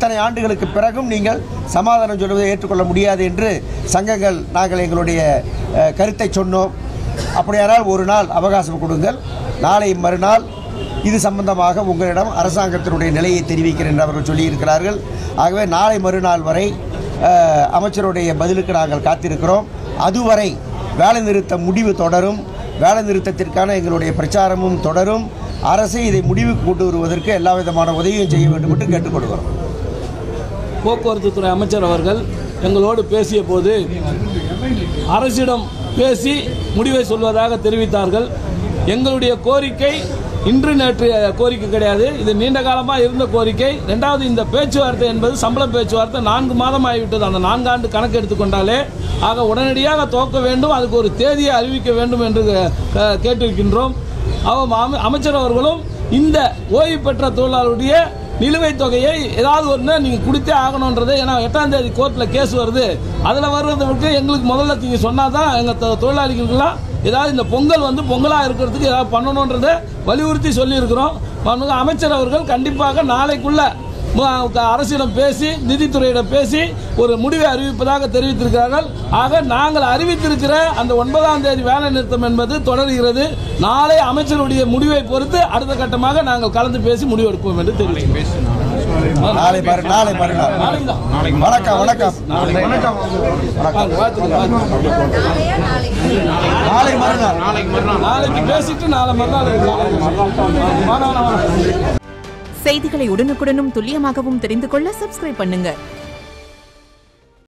இத்தனை ஆண்டுகளுக்கு பிறகும் நீங்கள் சமாதானம் சொல்வதை ஏற்றுக்கொள்ள முடியாது என்று சங்கங்கள் நாங்கள் எங்களுடைய அஹ், கருத்தை சொன்னோம் அப்படியானால் ஒரு நாள் அவகாசம் கொடுங்கள் நாளை மறுநாள் இது சம்பந்தமாக உங்களிடம் அரசாங்கத்தினுடைய நிலையை தெரிவிக்கிறேன் என்று அவர்கள் சொல்லியிருக்கிறார்கள் ஆகவே நாளை மறுநாள் வரை அஹ், அமைச்சருடைய பதிலுக்கு நாங்கள் காத்திருக்கிறோம் அதுவரை வேலை நிறுத்த முடிவு தொடரும் வேலை நிறுத்தத்திற்கான எங்களுடைய பிரச்சாரமும் தொடரும் அரசு இதை முடிவுக்கு கொண்டு வருவதற்கு எல்லா விதமான உதவியும் செய்ய வேண்டும் என்று கேட்டுக்கொள்கிறோம் போக்குவரத்து துறை அமைச்சர் அவர்கள் எங்களோடு பேசிய போது அரசிடம் பேசி முடிவை சொல்வதாக தெரிவித்தார்கள் எங்களுடைய கோரிக்கை இன்று நேற்று கோரிக்கை கிடையாது இது நீண்ட காலமாக இருந்த கோரிக்கை ரெண்டாவது இந்த பேச்சுவார்த்தை என்பது சம்பள பேச்சுவார்த்தை நான்கு மாதம் ஆகிவிட்டது அந்த நான்காண்டு கணக்கு எடுத்துக்கொண்டாலே ஆக உடனடியாக துவக்க வேண்டும் அதுக்கு ஒரு தேதியை அறிவிக்க வேண்டும் என்று அஹ், கேட்டிருக்கின்றோம் அவ- அம- அமைச்சர் அவர்களும் இந்த ஓய்வு பெற்ற தொழிலாளருடைய நிலுவைத் தொகையை ஏதாவது ஒன்று நீங்கள் கொடுத்தே ஆகணுன்றது ஏன்னா எட்டாம் தேதி கோர்ட்டில் கேஸ் வருது அதில் வர்றதை விட்டு எங்களுக்கு முதல்ல நீங்கள் சொன்னால் தான் எங்கள் தொழிலாளிகளுக்கெல்லாம் ஏதாவது இந்த பொங்கல் வந்து பொங்கலாக இருக்கிறதுக்கு ஏதாவது பண்ணணுன்றதை வலியுறுத்தி சொல்லியிருக்கிறோம் மாண்புமிகு அமைச்சர் அவர்கள் கண்டிப்பாக நாளைக்குள்ள மு- அரசிடம் பேசி நிதித்துறையிடம் பேசி ஒரு முடிவை அறிவிப்பதாக தெரிவித்திருக்கிறார்கள் ஆக நாங்கள் அறிவித்திருக்கிற அந்த ஒன்பதாம் தேதி வேலை நிறுத்தம் என்பது தொடர்கிறது நாளை அமைச்சருடைய முடிவை பொறுத்து அடுத்த கட்டமாக நாங்கள் கலந்து பேசி முடிவெடுப்போம் என்று தெரிவிக்கிறோம் நாளை மறு நாளை மறுநாள் நாளைக்கு தான் வணக்கம் வணக்கம் வணக்கம் வாங்க, வாழ்த்துக்கள், வாழ்த்துக்கள். நாளை மறுநாள் நாளைக்கு பேசிட்டு நாளை மறுநாள் வாங்க, வாங்க, வாங்க. செய்திகளை உடனுக்குடனும் துல்லியமாகவும் தெரிந்து கொள்ள சப்ஸ்கிரைப் பண்ணுங்க